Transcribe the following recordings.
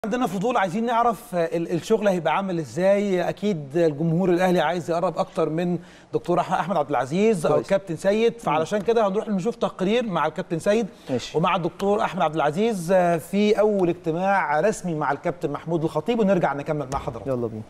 عندنا فضول عايزين نعرف ال- الشغل هيبقى عامل ازاي اكيد الجمهور الاهلي عايز يقرب اكتر من دكتور أح- احمد عبد العزيز او كويس. كابتن سيد فعلشان كده هنروح نشوف تقرير مع الكابتن سيد ماشي. ومع الدكتور احمد عبد العزيز في اول اجتماع رسمي مع الكابتن محمود الخطيب ونرجع نكمل مع حضرتك يلا بينا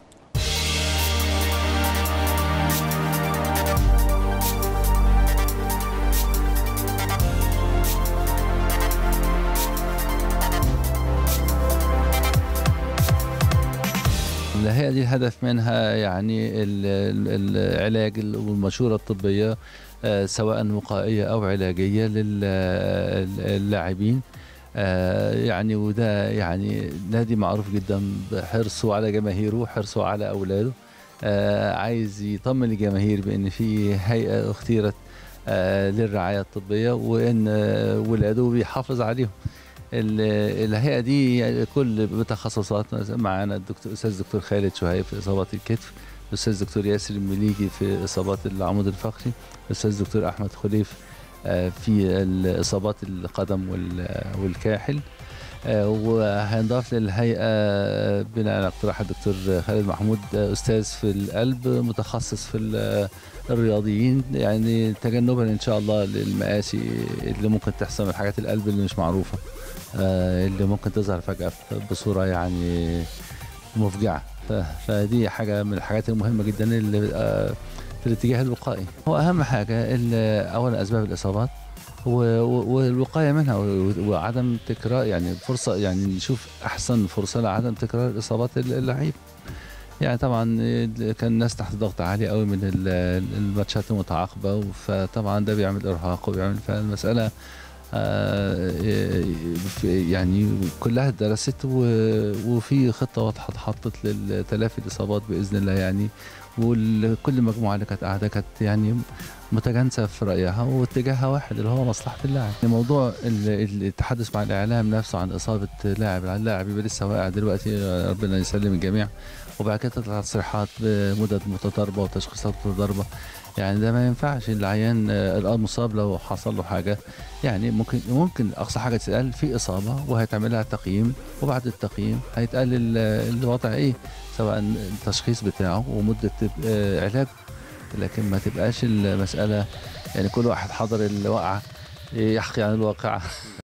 الهيئة دي الهدف منها يعني ال- ال- العلاج والمشورة الطبية آه، سواء وقائية أو علاجية للاعبين يعني وده يعني نادي معروف جدا بحرصه على جماهيره وحرصه على أولاده آه، عايز يطمن الجماهير بأن في هيئة اختيرت آه، للرعاية الطبية وأن آه، ولاده بيحافظ عليهم ال- الهيئه دي كل بتخصصات معانا الدكتور الاستاذ دكتور خالد شهيب في اصابات الكتف الاستاذ دكتور ياسر المليجي في اصابات العمود الفقري الاستاذ دكتور احمد خليف آه، في اصابات القدم وال- والكاحل آه، وهينضاف للهيئه بناء على اقتراح الدكتور خالد محمود آه، استاذ في القلب متخصص في ال- الرياضيين يعني تجنبا ان شاء الله للمآسي اللي ممكن تحصل من حاجات القلب اللي مش معروفه آه، اللي ممكن تظهر فجأة بصورة يعني مفجعة ف- فدي حاجة من الحاجات المهمة جدا اللي آه، في الاتجاه الوقائي هو أهم حاجة ال- أولا أسباب الإصابات و- و- والوقاية منها و- وعدم تكرار يعني فرصة يعني نشوف أحسن فرصة لعدم تكرار إصابات اللعيب يعني طبعا كان الناس تحت ضغط عالي قوي من ال- الماتشات المتعاقبة فطبعا ده بيعمل إرهاق وبيعمل فالمسألة آه، في- يعني كلها درست و- وفي خطه واضحه اتحطت لتلافي الاصابات باذن الله يعني وكل مجموعه اللي كانت قاعده كانت يعني متجانسه في رايها واتجاهها واحد اللي هو مصلحه اللاعب موضوع ال- ال- التحدث مع الاعلام نفسه عن اصابه لاعب اللاعب يبقى لسه واقع دلوقتي ربنا يسلم الجميع وبعد كده تطلع تصريحات بمدد متضاربه وتشخيصات متضاربه يعني ده ما ينفعش العيان آه، المصاب لو حصل له حاجه يعني ممكن ممكن اقصى حاجه تتقال في اصابه وهيتعمل لها تقييم وبعد التقييم هيتقال ال- الوضع ايه سواء التشخيص بتاعه ومده آه، علاجه لكن ما تبقاش المساله يعني كل واحد حضر الواقعه يحكي عن الواقعه